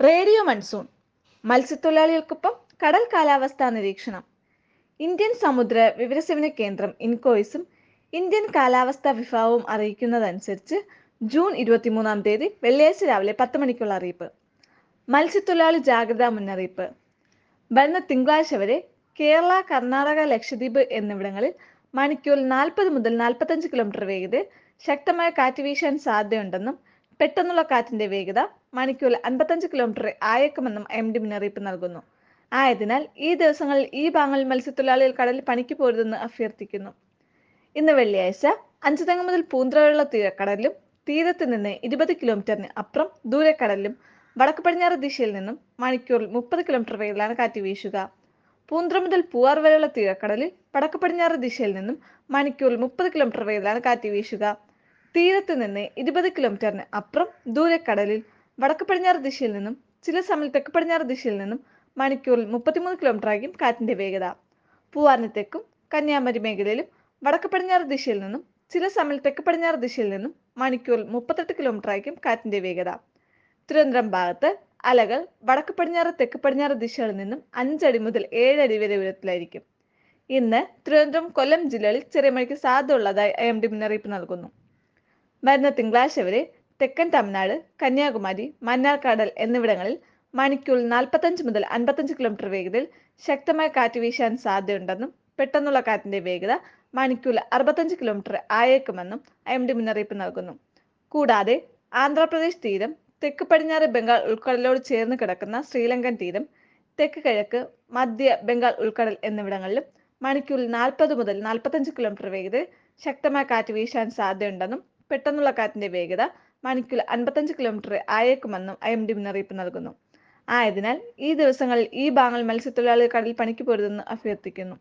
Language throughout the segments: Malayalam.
റേഡിയോ മൺസൂൺ മത്സ്യത്തൊഴിലാളികൾക്കൊപ്പം കടൽ കാലാവസ്ഥാ നിരീക്ഷണം ഇന്ത്യൻ സമുദ്ര വിവരസേവന കേന്ദ്രം ഇൻകോയിസും ഇന്ത്യൻ കാലാവസ്ഥാ വിഭാഗവും അറിയിക്കുന്നതനുസരിച്ച് ജൂൺ ഇരുപത്തിമൂന്നാം തീയതി വെള്ളിയാഴ്ച രാവിലെ പത്ത് മണിക്കുള്ള അറിയിപ്പ് മത്സ്യത്തൊഴിലാളി ജാഗ്രതാ മുന്നറിയിപ്പ് വരുന്ന തിങ്കളാഴ്ച വരെ കേരള കർണാടക ലക്ഷദ്വീപ് എന്നിവിടങ്ങളിൽ മണിക്കൂറിൽ നാൽപ്പത് മുതൽ നാൽപ്പത്തഞ്ച് കിലോമീറ്റർ വേഗതയിൽ ശക്തമായ കാറ്റ് വീശാൻ സാധ്യതയുണ്ടെന്നും പെട്ടെന്നുള്ള കാറ്റിന്റെ വേഗത മണിക്കൂറിൽ അൻപത്തഞ്ച് കിലോമീറ്റർ ആയേക്കുമെന്നും എം ഡി മുന്നറിയിപ്പ് നൽകുന്നു ആയതിനാൽ ഈ ദിവസങ്ങളിൽ ഈ ഭാഗങ്ങളിൽ മത്സ്യത്തൊഴിലാളികൾ കടലിൽ പണിക്ക് പോരുതെന്ന് അഭ്യർത്ഥിക്കുന്നു ഇന്ന് വെള്ളിയാഴ്ച അഞ്ചുതെങ്ങ് മുതൽ പൂന്തറയുള്ള തീരക്കടലിലും തീരത്ത് നിന്ന് ഇരുപത് കിലോമീറ്ററിന് അപ്പുറം ദൂരക്കടലിലും വടക്ക് പടിഞ്ഞാറ് ദിശയിൽ നിന്നും മണിക്കൂറിൽ മുപ്പത് കിലോമീറ്റർ വേഗത്തിലാണ് കാറ്റ് വീശുക പൂന്തറ മുതൽ പൂവാർ വരെയുള്ള തീരക്കടലിൽ വടക്ക് പടിഞ്ഞാറ് ദിശയിൽ നിന്നും മണിക്കൂറിൽ മുപ്പത് കിലോമീറ്റർ വേഗത്തിലാണ് കാറ്റ് വീശുക തീരത്ത് നിന്ന് ഇരുപത് കിലോമീറ്ററിന് അപ്പുറം ദൂരക്കടലിൽ വടക്ക് പടിഞ്ഞാറ് ദിശയിൽ നിന്നും ചില സമയം തെക്ക് പടിഞ്ഞാറ് ദിശയിൽ നിന്നും മണിക്കൂറിൽ മുപ്പത്തിമൂന്ന് കിലോമീറ്റർ ആയിരിക്കും കാറ്റിന്റെ വേഗത പൂവാറിന് തെക്കും കന്യാകുമാരി മേഖലയിലും വടക്ക് പടിഞ്ഞാറ് ദിശയിൽ നിന്നും ചില സമയം തെക്ക് പടിഞ്ഞാറ് ദിശയിൽ നിന്നും മണിക്കൂറിൽ മുപ്പത്തെട്ട് കിലോമീറ്റർ ആയിരിക്കും കാറ്റിന്റെ വേഗത തിരുവനന്തപുരം ഭാഗത്ത് അലകൾ വടക്ക് പടിഞ്ഞാറ് തെക്ക് പടിഞ്ഞാറ് ദിശകളിൽ നിന്നും അഞ്ചടി മുതൽ ഏഴടി വരെ ഉയരത്തിലായിരിക്കും ഇന്ന് തിരുവനന്തപുരം കൊല്ലം ജില്ലകളിൽ ചെറിയ മഴയ്ക്ക് സാധ്യത ഉള്ളതായി ഐ എം ഡി മുന്നറിയിപ്പ് നൽകുന്നു വരുന്ന തിങ്കളാഴ്ച വരെ തെക്കൻ തമിഴ്നാട് കന്യാകുമാരി മന്നാർക്കടൽ എന്നിവിടങ്ങളിൽ മണിക്കൂറിൽ നാൽപ്പത്തഞ്ച് മുതൽ അൻപത്തഞ്ച് കിലോമീറ്റർ വേഗതയിൽ ശക്തമായ കാറ്റ് വീശാൻ സാധ്യതയുണ്ടെന്നും പെട്ടെന്നുള്ള കാറ്റിന്റെ വേഗത മണിക്കൂറിൽ അറുപത്തഞ്ച് കിലോമീറ്റർ ആയേക്കുമെന്നും എം ഡി മുന്നറിയിപ്പ് നൽകുന്നു കൂടാതെ ആന്ധ്രാപ്രദേശ് തീരം തെക്ക് പടിഞ്ഞാറ് ബംഗാൾ ഉൾക്കടലോട് ചേർന്ന് കിടക്കുന്ന ശ്രീലങ്കൻ തീരം തെക്ക് കിഴക്ക് മധ്യ ബംഗാൾ ഉൾക്കടൽ എന്നിവിടങ്ങളിലും മണിക്കൂറിൽ നാൽപ്പത് മുതൽ നാൽപ്പത്തഞ്ച് കിലോമീറ്റർ വേഗതയിൽ ശക്തമായ കാറ്റ് വീശാൻ സാധ്യതയുണ്ടെന്നും പെട്ടെന്നുള്ള കാറ്റിന്റെ വേഗത മണിക്കൂറിൽ അൻപത്തഞ്ച് കിലോമീറ്റർ ആയേക്കുമെന്നും ഐ എം ഡി മുന്നറിയിപ്പ് നൽകുന്നു ആയതിനാൽ ഈ ദിവസങ്ങളിൽ ഈ ഭാഗങ്ങൾ മത്സ്യത്തൊഴിലാളികൾ കടലിൽ പണിക്ക് പോരുതെന്ന് അഭ്യർത്ഥിക്കുന്നു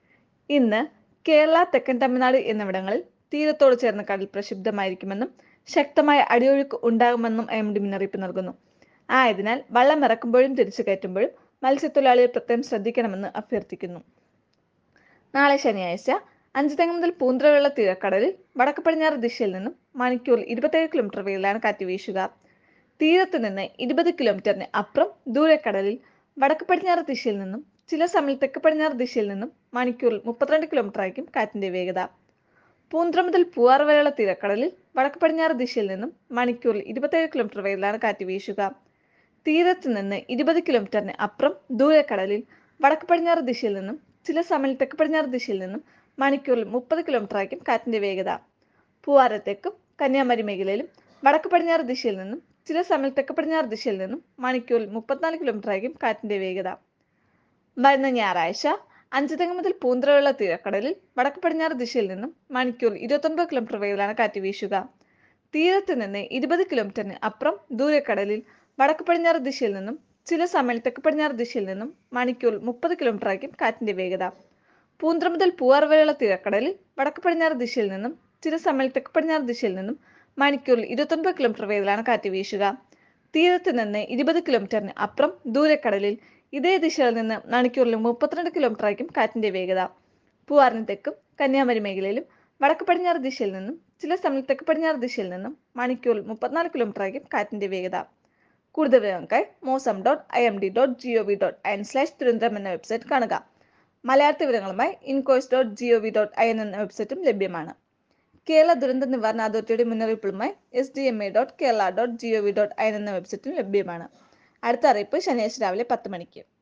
ഇന്ന് കേരള തെക്കൻ തമിഴ്നാട് എന്നിവിടങ്ങളിൽ തീരത്തോട് ചേർന്ന കടൽ പ്രക്ഷുബ്ധമായിരിക്കുമെന്നും ശക്തമായ അടിയൊഴുക്ക് ഉണ്ടാകുമെന്നും എം ഡി മുന്നറിയിപ്പ് നൽകുന്നു ആയതിനാൽ വള്ളം ഇറക്കുമ്പോഴും തിരിച്ചു കയറ്റുമ്പോഴും മത്സ്യത്തൊഴിലാളികൾ പ്രത്യേകം ശ്രദ്ധിക്കണമെന്ന് അഭ്യർത്ഥിക്കുന്നു നാളെ ശനിയാഴ്ച അഞ്ചുതെങ്ങ് മുതൽ പൂന്തറയുള്ള തീരക്കടലിൽ വടക്ക് പടിഞ്ഞാറ് ദിശയിൽ നിന്നും മണിക്കൂറിൽ ഇരുപത്തേഴ് കിലോമീറ്റർ വേഗത്തിലാണ് കാറ്റ് വീശുക തീരത്ത് നിന്ന് ഇരുപത് കിലോമീറ്ററിന് അപ്പുറം ദൂരക്കടലിൽ വടക്ക് പടിഞ്ഞാറ് ദിശയിൽ നിന്നും ചില സമയം തെക്ക് പടിഞ്ഞാറ് ദിശയിൽ നിന്നും മണിക്കൂറിൽ മുപ്പത്തിരണ്ട് കിലോമീറ്റർ ആയിരിക്കും കാറ്റിന്റെ വേഗത പൂന്തറ മുതൽ പൂവാർ വരെയുള്ള തീരക്കടലിൽ വടക്ക് പടിഞ്ഞാറ് ദിശയിൽ നിന്നും മണിക്കൂറിൽ ഇരുപത്തേഴ് കിലോമീറ്റർ വേഗത്തിലാണ് കാറ്റ് വീശുക തീരത്ത് നിന്ന് ഇരുപത് കിലോമീറ്ററിന് അപ്പുറം ദൂരക്കടലിൽ വടക്ക് പടിഞ്ഞാറ് ദിശയിൽ നിന്നും ചില സമയം തെക്ക് പടിഞ്ഞാറ് ദിശയിൽ നിന്നും മണിക്കൂറിൽ മുപ്പത് കിലോമീറ്റർ ആയിരിക്കും കാറ്റിന്റെ വേഗത പൂവാരത്തേക്കും കന്യാകുമാരി മേഖലയിലും വടക്ക് പടിഞ്ഞാറ് ദിശയിൽ നിന്നും ചില സമയം തെക്ക് പടിഞ്ഞാറ് ദിശയിൽ നിന്നും മണിക്കൂറിൽ മുപ്പത്തിനാല് കിലോമീറ്റർ ആയിരിക്കും കാറ്റിന്റെ വേഗത വരുന്ന ഞായറാഴ്ച അഞ്ചുതെങ്ങ് മുതൽ പൂന്തറയുള്ള തീരക്കടലിൽ വടക്ക് പടിഞ്ഞാറ് ദിശയിൽ നിന്നും മണിക്കൂറിൽ ഇരുപത്തൊൻപത് കിലോമീറ്റർ വേഗത്തിലാണ് കാറ്റ് വീശുക തീരത്ത് നിന്ന് ഇരുപത് കിലോമീറ്ററിന് അപ്പുറം ദൂരക്കടലിൽ വടക്ക് പടിഞ്ഞാറ് ദിശയിൽ നിന്നും ചില സമയം തെക്ക് പടിഞ്ഞാറ് ദിശയിൽ നിന്നും മണിക്കൂറിൽ മുപ്പത് കിലോമീറ്റർ ആയിരിക്കും കാറ്റിന്റെ വേഗത പൂന്തറ മുതൽ പൂവാർ വരെയുള്ള തീരക്കടലിൽ വടക്ക് പടിഞ്ഞാറ് ദിശയിൽ നിന്നും ചില സമയം തെക്ക് പടിഞ്ഞാറ് ദിശയിൽ നിന്നും മണിക്കൂറിൽ ഇരുപത്തൊൻപത് കിലോമീറ്റർ വേഗത്തിലാണ് കാറ്റ് വീശുക തീരത്ത് നിന്ന് ഇരുപത് കിലോമീറ്ററിന് അപ്പുറം ദൂരക്കടലിൽ ഇതേ ദിശയിൽ നിന്ന് മണിക്കൂറിൽ മുപ്പത്തിരണ്ട് കിലോമീറ്റർ ആയിരിക്കും കാറ്റിന്റെ വേഗത പൂവാറിന് തെക്കും കന്യാകുമാരി മേഖലയിലും വടക്ക് പടിഞ്ഞാറ് ദിശയിൽ നിന്നും ചില സമയം തെക്ക് പടിഞ്ഞാറ് ദിശയിൽ നിന്നും മണിക്കൂറിൽ മുപ്പത്തിനാല് കിലോമീറ്റർ ആയിരിക്കും കാറ്റിന്റെ വേഗത കൂടുതൽ വിവരങ്ങൾക്കായി Mausam dot I M D dot G O V dot I N slash Thiruvananthapuram എന്ന വെബ്സൈറ്റ് കാണുക മലയാള വിവരങ്ങളുമായി INCOIS dot G O V dot I N എന്ന വെബ്സൈറ്റും ലഭ്യമാണ് കേരള ദുരന്ത നിവാരണ അതോറിറ്റിയുടെ മുന്നറിയിപ്പുകളുമായി S D M A dot Kerala dot G O V dot I N എന്ന വെബ്സൈറ്റും ലഭ്യമാണ് അടുത്ത അറിയിപ്പ് ശനിയാഴ്ച രാവിലെ പത്ത് മണിക്ക്